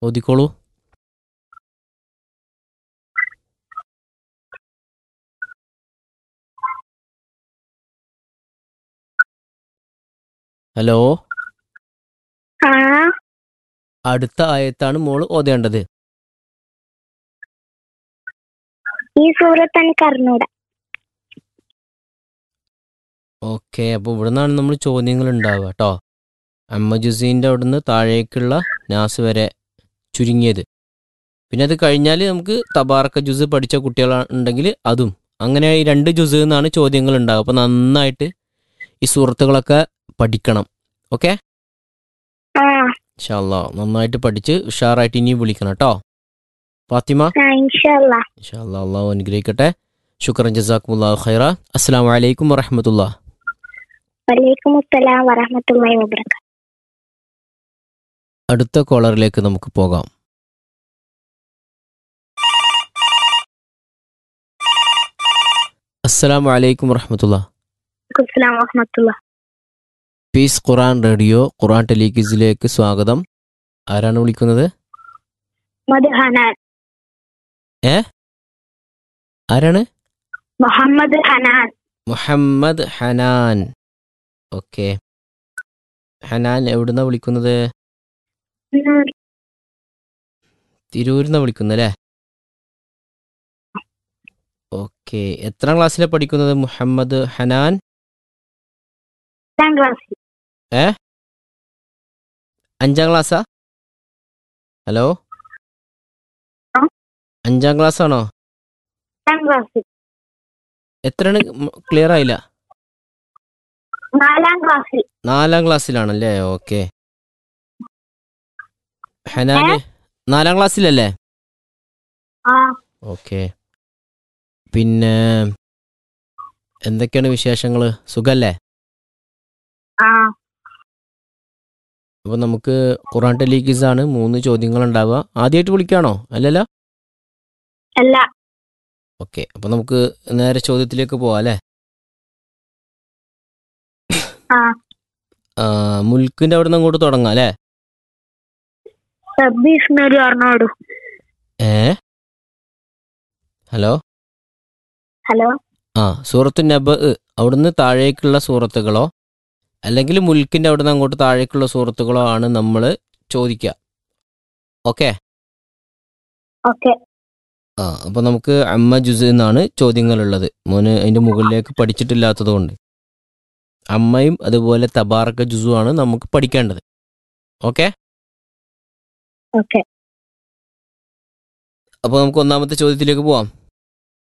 ഓതിക്കോളൂ hello ആ അടുത്ത ആയത്താണ് മോള് ഓതേണ്ടത് ഈ സൂറത്ത് എനിക്ക് അറിഞ്ഞൂടാ ഓക്കെ അപ്പോൾ ഇവിടെ നിന്നാണ് നമ്മൾ ചോദ്യങ്ങൾ ഉണ്ടാവുക കേട്ടോ അമ്മ ജുസീൻ്റെ അവിടുന്ന് താഴേക്കുള്ള നാസ് വരെ ചുരുങ്ങിയത് പിന്നെ അത് കഴിഞ്ഞാൽ നമുക്ക് തബാറക്ക ജുസ് പഠിച്ച കുട്ടികളുണ്ടെങ്കിൽ അതും അങ്ങനെ ഈ രണ്ട് ജുസ് എന്നാണ് ചോദ്യങ്ങൾ ഉണ്ടാവുക അപ്പോൾ നന്നായിട്ട് ഈ സുഹൃത്തുക്കളൊക്കെ പഠിക്കണം ഓക്കെ ആ ഇൻഷാല്ലാ നന്നായിട്ട് പഠിച്ച് ഉഷാറായിട്ട് ഇനി വിളിക്കണം കേട്ടോ ഫാത്തിമ ആ ഇൻഷല്ല ഇൻഷാല്ലാ അള്ളാഹു അനുഗ്രഹിക്കട്ടെ ശുക്രൻ ജസാക്കുമുല്ലാ ഖൈറ അസ്സാം വലൈക്കും വറഹമത്തുള്ള വലൈക്കും അസ്സലാം വറഹമത്തുള്ളാഹി വബറകാതുഹു അടുത്ത കോളറിലേക്ക് നമുക്ക് പോകാം അസ്സലാമു അലൈക്കും വറഹമത്തുള്ള അസ്സലാം വറഹമത്തുള്ളാഹി പീസ് ഖുറാൻ റേഡിയോ ഖുറാൻ ടെലിക്വിസിലേക്ക് സ്വാഗതം ആരാണ് വിളിക്കുന്നത് ഹനാൻ ആരാണ് മുഹമ്മദ് ഹനാൻ മുഹമ്മദ് ഹനാൻ ഓക്കെ ഹനാൻ എവിടുന്നാ വിളിക്കുന്നത് ഉം, തിരൂരിന്നാ വിളിക്കുന്നത് അല്ലേ ഓക്കെ എത്രാം ക്ലാസ്സിലാണ് പഠിക്കുന്നത് മുഹമ്മദ് ഹനാൻ എട്ടാം ക്ലാസ്സിൽ അഞ്ചാം ക്ലാസ്സാ ഹലോ ആ? അഞ്ചാം ക്ലാസ് ആണോ എട്ടാം ക്ലാസ്സിൽ എത്രയാണ് ക്ലിയർ ആയില്ല നാലാം ക്ലാസ്സിൽ നാലാം ക്ലാസ്സിലാണല്ലേ ഓക്കെ ഹനാന് നാലാം ക്ലാസ്സിലല്ലേ ആ ഓക്കെ പിന്നെ എന്തൊക്കെയാണ് വിശേഷങ്ങൾ സുഖല്ലേ ആ അപ്പോൾ നമുക്ക് ഖുറാൻ ടെലിക്വിസ് ആണ് മൂന്ന് ചോദ്യങ്ങൾ ഉണ്ടാവുക ആദ്യമായിട്ട് വിളിക്കാണോ അല്ലല്ലോ അല്ല ഓക്കെ അപ്പോൾ നമുക്ക് നേരെ ചോദ്യത്തിലേക്ക് പോവാം അല്ലേ ആ ആ, മുൽക്കിന്റെ അവിടെ നിന്ന് അങ്ങോട്ട് തുടങ്ങാം അല്ലേ റബ്ബി ഇസ്മേലി അറിഞ്ഞോടു ഏ ഹലോ ഹലോ ആ സൂറത്ത് നബ് അവിടുന്ന് താഴേക്കുള്ള സൂറത്തുകളോ അല്ലെങ്കിൽ മുൽക്കിന്റെ അവിടുന്ന് അങ്ങോട്ട് താഴേക്കുള്ള സൂറത്തുകളോ ആണ് നമ്മൾ ചോദിക്കുക ഓക്കെ ഓക്കെ ആ അപ്പോൾ നമുക്ക് അമ്മ ജുസ് എന്നാണ് ചോദ്യങ്ങളുള്ളത് മോന് അതിൻ്റെ മുകളിലേക്ക് പഠിച്ചിട്ടില്ലാത്തത് കൊണ്ട് അമ്മയും അതുപോലെ തബാറക്ക ജുസുമാണ് നമുക്ക് പഠിക്കേണ്ടത് ഓക്കെ ഓക്കെ അപ്പോൾ നമുക്ക് ഒന്നാമത്തെ ചോദ്യത്തിലേക്ക് പോവാം